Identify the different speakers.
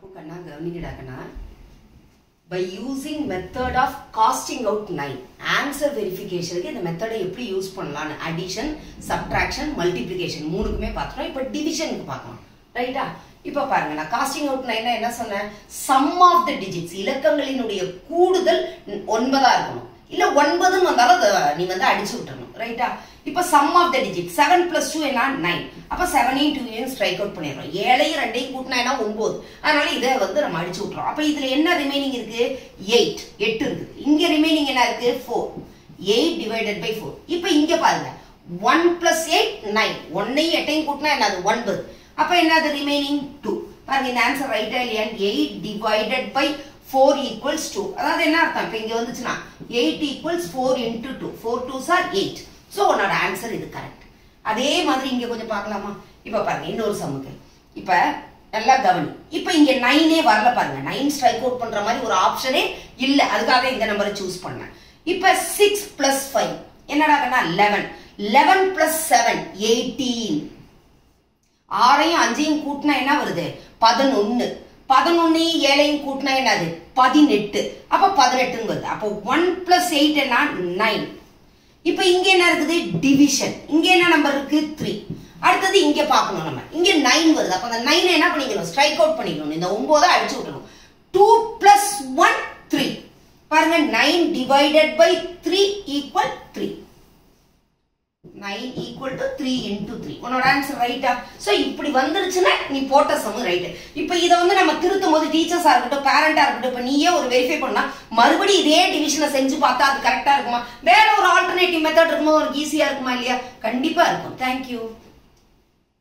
Speaker 1: அப்போ கண்ணா கவனிக்கடா கண்ணா by using method of casting out nine answer வெரிஃபிகேஷனுக்கு இந்த மெத்தடை எப்படி யூஸ் பண்ணலாம்னு அடிஷன் சப்ட்ராக்ஷன் மல்டிப்ளிகேஷன் மூணுக்குமே பார்த்துட்டோம் இப்போ டிவிஷனுக்கு பார்க்கலாம் ரைட்டா இப்போ பாருங்க நான் காஸ்டிங் அவுட் நைனா என்ன சொன்னேன் சம் ஆஃப் த டிஜிட்ஸ் இலக்கங்களினுடைய கூடுதல் ஒன்பதா இருக்கணும் இல்ல ஒன்பதுன்னு வந்தாலும் அதை நீ வந்து அடிச்சு விட்டுறணும் ரைட்டா இப்போ sum of the digit seven plus two என்ன நைன் அப்போ செவனையும் டூவையும் ஸ்ட்ரைக் அவுட் பண்ணிடுறோம் ஏழையும் ரெண்டையும் கூட்டினா என்ன ஒன்பது அதனால இதை வந்து நம்ம அடிச்சு விட்டுறோம் அப்போ இதுல என்ன ரிமைனிங் இருக்கு எயிட் எட்டு இருக்குது இங்க ரிமைனிங் என்ன இருக்கு four eight divided by four இப்போ இங்க பாருங்க ஒன் பிளஸ் எயிட் நைன் ஒன்னையும் எட்டையும் கூட்டினா என்னது ஒன்பது அப்போ என்னது ரிமைனிங் டூ பாருங்க இந்த ஆன்சர் ரைட்டா இல்லையா eight divided by four equals two அதாவது என்ன அர்த்தம் இப்போ இங்க வந்துச்சுன்னா eight equals four into two four two sir eight so உன்னோட ஆன்சர் இது கரெக்ட் அதே மாதிரி இங்க கொஞ்சம் பார்க்கலாமா இப்போ பாருங்க இன்னொரு சமுக்கு இப்போ நல்லா கவனி இப்போ இங்க நைனே வரல பாருங்க நைன் ஸ்ட்ரைக் அவுட் பண்ற மாதிரி ஒரு ஆப்ஷனே இல்ல அதுக்காக இந்த நம்பரை சூஸ் பண்ணேன் இப்போ சிக்ஸ் பிளஸ் ஃபைவ் என்னடா eleven eleven plus seven eighteen ஆறையும் அஞ்சையும் கூட்டினா என்ன வருது பதினொன்னு பதினொன்னையும் ஏழையும் கூட்டினா என்னது பதினெட்டு அப்ப பதினெட்டுன்னு வருது அப்போ ஒன் பிளஸ் எயிட் என்ன நைன் இப்போ இங்க என்ன இருக்குது டிவிஷன் இங்க என்ன நம்பர் இருக்கு த்ரீ அடுத்தது இங்க பார்க்கணும் நம்ம இங்க நைன் வருது அப்ப அந்த நைன் என்ன பண்ணிக்கணும் ஸ்ட்ரைக் அவுட் பண்ணிக்கணும் இந்த ஒன்பதை அடிச்சு விட்டணும் டூ பிளஸ் ஒன் த்ரீ பாருங்க nine divided by three equal three nine equal to three into three உன்னோட ஆன்சர் ரைட்டா ஸோ இப்படி வந்துருச்சுன்னா நீ போட்ட சம ரைட்டு இப்போ இதை வந்து நம்ம திருத்தும் போது டீச்சர்ஸாக இருக்கட்டும் பேரண்டா இருக்கட்டும் இப்போ நீயே ஒரு வெரிஃபை பண்ணா மறுபடியும் இதே டிவிஷனை செஞ்சு பார்த்தா அது கரெக்டாக இருக்குமா வேற ஒரு ஆல்டர்னேட்டிவ் மெத்தட் இருக்கும்போது உனக்கு ஈஸியாக இருக்குமா இல்லையா கண்டிப்பாக இருக்கும் தேங்க்யூ